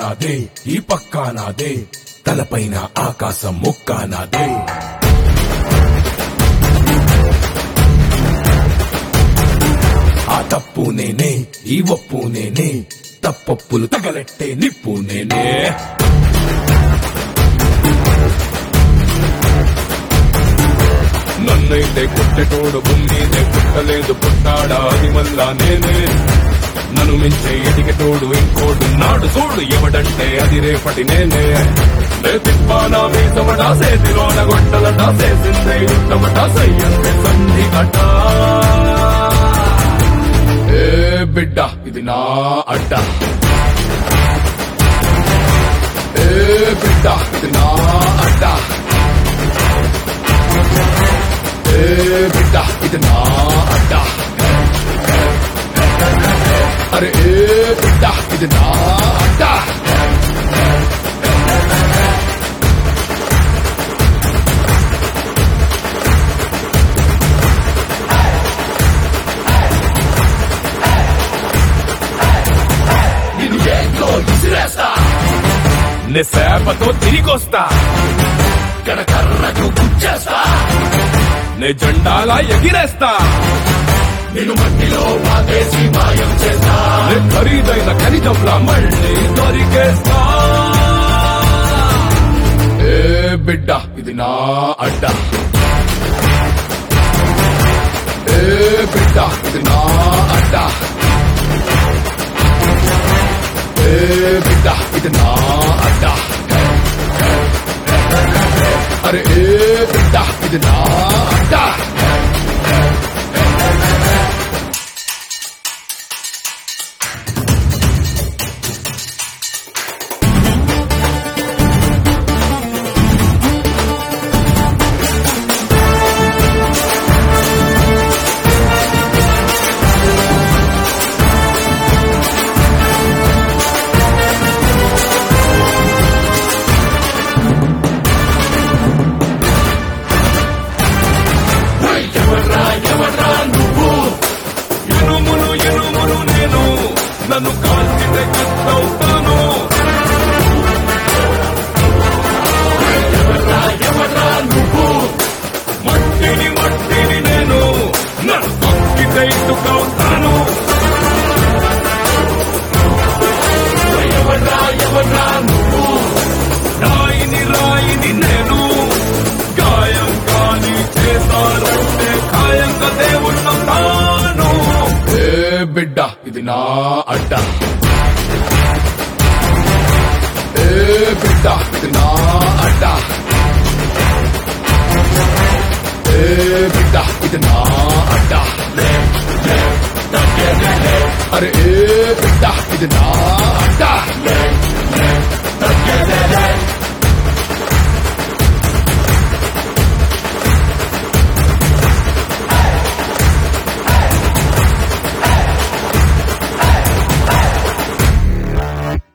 నాదే ఈ పక్కా నాదే తలపైన ఆకాశం ముక్క నాదే ఆ తప్పు నేనే ఈ ఒప్పు నేనే తప్పప్పులు తగలెట్టే నిప్పు నేనే నన్నైతే కొట్టెటోడు భూమిదే పుట్టలేదు పుట్టాడా అది మళ్ళా నేనే నన్ను మించే ఎదిగటోడు ఇంకోడు నాడు తోడు ఎవడంటే అది రేపటి నేనే నే తిప్పానా వీసమటా సేతిలోన గొట్టలటా సేసిందే యుద్ధమటా సయ్యంతే సంధి కట ఏ బిడ్డ ఇది నా అడ్డ ఏ బిడ్డ ఇది నా అడ్డ ఏ బిడ్డ ఇది నా అడ్డ అరే ఏ బిడ్డ ఇది నా అడ్డ నిన్ను ఏంటో విసిరేస్తా నే సేపతో తిరిగొస్తా కరకర్రకు గుచ్చేస్తా నే జెండాలా ఎగిరేస్తా నేను మట్టిలో పాతేసి మాయం చేస్తా నే ఖరీదైన ఖనిజంలా మళ్ళీ దొరికేస్తా ఏ బిడ్డ ఇది నా అడ్డ ఏ బిడ్డ ఇది నా అడ్డ ఏ బిడ్డ ఇది నా అడ్డ అరే ఏ బిడ్డ ఇది నా అడ్డ ఎనుమును ఎనుమును నేను నన్ను కాల్చితే కట్టవుతాను మట్టిని మట్టిని నేను నన్ను తొక్కితే ఇటుకవుతాను ఎవడ్రా ఎవడ్రా నువ్వు రాయిని రాయిని నేను గాయం కాని చేశారంటే ఖాయంగా దేవుళ్ళ తాను ఏ బిడ్డ ఇది నా అడ్డ ఏ బిడ్డ ఇది నా అడ్డ ఏ బిడ్డ ఇది నా అడ్డ అరే ఏ బిడ్డ ఇది నా అడ్డ